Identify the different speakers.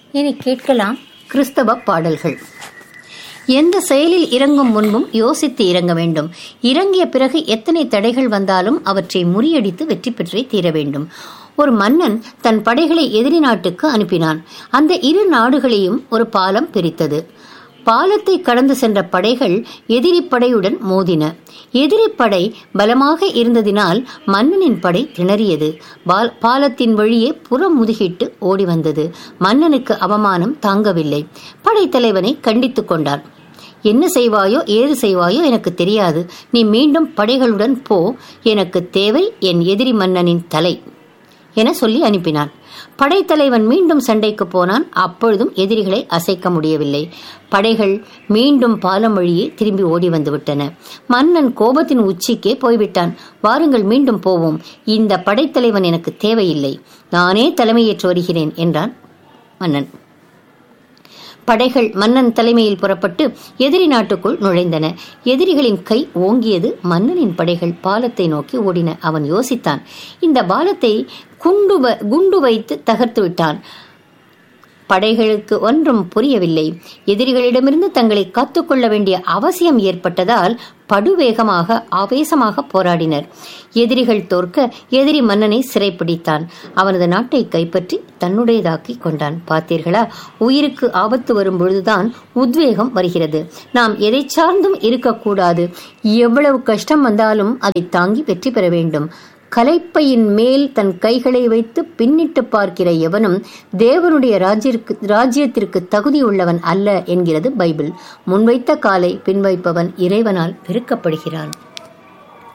Speaker 1: இனி கேட்கலாம் கிறிஸ்தவ பாடல்கள் எந்த செயலில் இறங்கும் முன்பும் யோசித்து இறங்க வேண்டும் இறங்கிய பிறகு எத்தனை தடைகள் வந்தாலும் அவற்றை முறியடித்து வெற்றி பெற்றே தீர வேண்டும் ஒரு மன்னன் தன் படைகளை எதிரி நாட்டுக்கு அனுப்பினான் அந்த இரு நாடுகளையும் ஒரு பாலம் பிரித்தது பாலத்தை கடந்து சென்ற படைகள் எதிரி படையுடன் மோதின எதிரி படை பலமாக இருந்ததினால் மன்னனின் படை திணறியது பால்- பாலத்தின் வழியே புறம் முதுகிட்டு ஓடி வந்தது மன்னனுக்கு அவமானம் தாங்கவில்லை படைத்தலைவனை கண்டித்துக் கொண்டான் என்ன செய்வாயோ ஏது செய்வாயோ எனக்கு தெரியாது நீ மீண்டும் படைகளுடன் போ எனக்கு தேவை என் எதிரி மன்னனின் தலை என சொல்லி அனுப்பினான் படைத்தலைவன் மீண்டும் சண்டைக்கு போனான் அப்பொழுதும் எதிரிகளை அசைக்க முடியவில்லை படைகள் மீண்டும் பாலம் வழியே திரும்பி ஓடி வந்து விட்டன மன்னன் கோபத்தின் உச்சிக்கே போய்விட்டான் வாருங்கள் மீண்டும் போவோம் இந்த படைத்தலைவன் எனக்கு தேவையில்லை நானே தலைமையேற்று வருகிறேன் என்றான் மன்னன் படைகள் மன்னன் தலைமையில் புறப்பட்டு எதிரி நாட்டுக்குள் நுழைந்தன எதிரிகளின் கை ஓங்கியது மன்னனின் படைகள் பாலத்தை நோக்கி ஓடின அவன் யோசித்தான் இந்த பாலத்தை குண்டு வ- குண்டு வைத்து தகர்த்து விட்டான் படைகளுக்கு ஒன்றும் புரியவில்லை எதிரிகளிடமிருந்து தங்களை காத்துக்கொள்ள வேண்டிய அவசியம் ஏற்பட்டதால் படுவேகமாக ஆவேசமாக போராடினர் எதிரிகள் தோற்க எதிரி மன்னனை சிறைப்பிடித்தான் அவனது நாட்டை கைப்பற்றி தன்னுடையதாக்கிக் கொண்டான் பார்த்தீர்களா உயிருக்கு ஆபத்து வரும் பொழுதுதான் உத்வேகம் வருகிறது நாம் எதை சார்ந்தும் இருக்கக்கூடாது எவ்வளவு கஷ்டம் வந்தாலும் அதை தாங்கி வெற்றி பெற வேண்டும் கலைப்பையின் மேல் தன் கைகளை வைத்து பின்னிட்டு பார்க்கிற எவனும் தேவனுடைய ராஜ்யத்திற்கு ராஜ்யத்திற்கு தகுதியுள்ளவன் அல்ல என்கிறது பைபிள் முன்வைத்த காலை பின்வைப்பவன் இறைவனால் பெருக்கப்படுகிறான்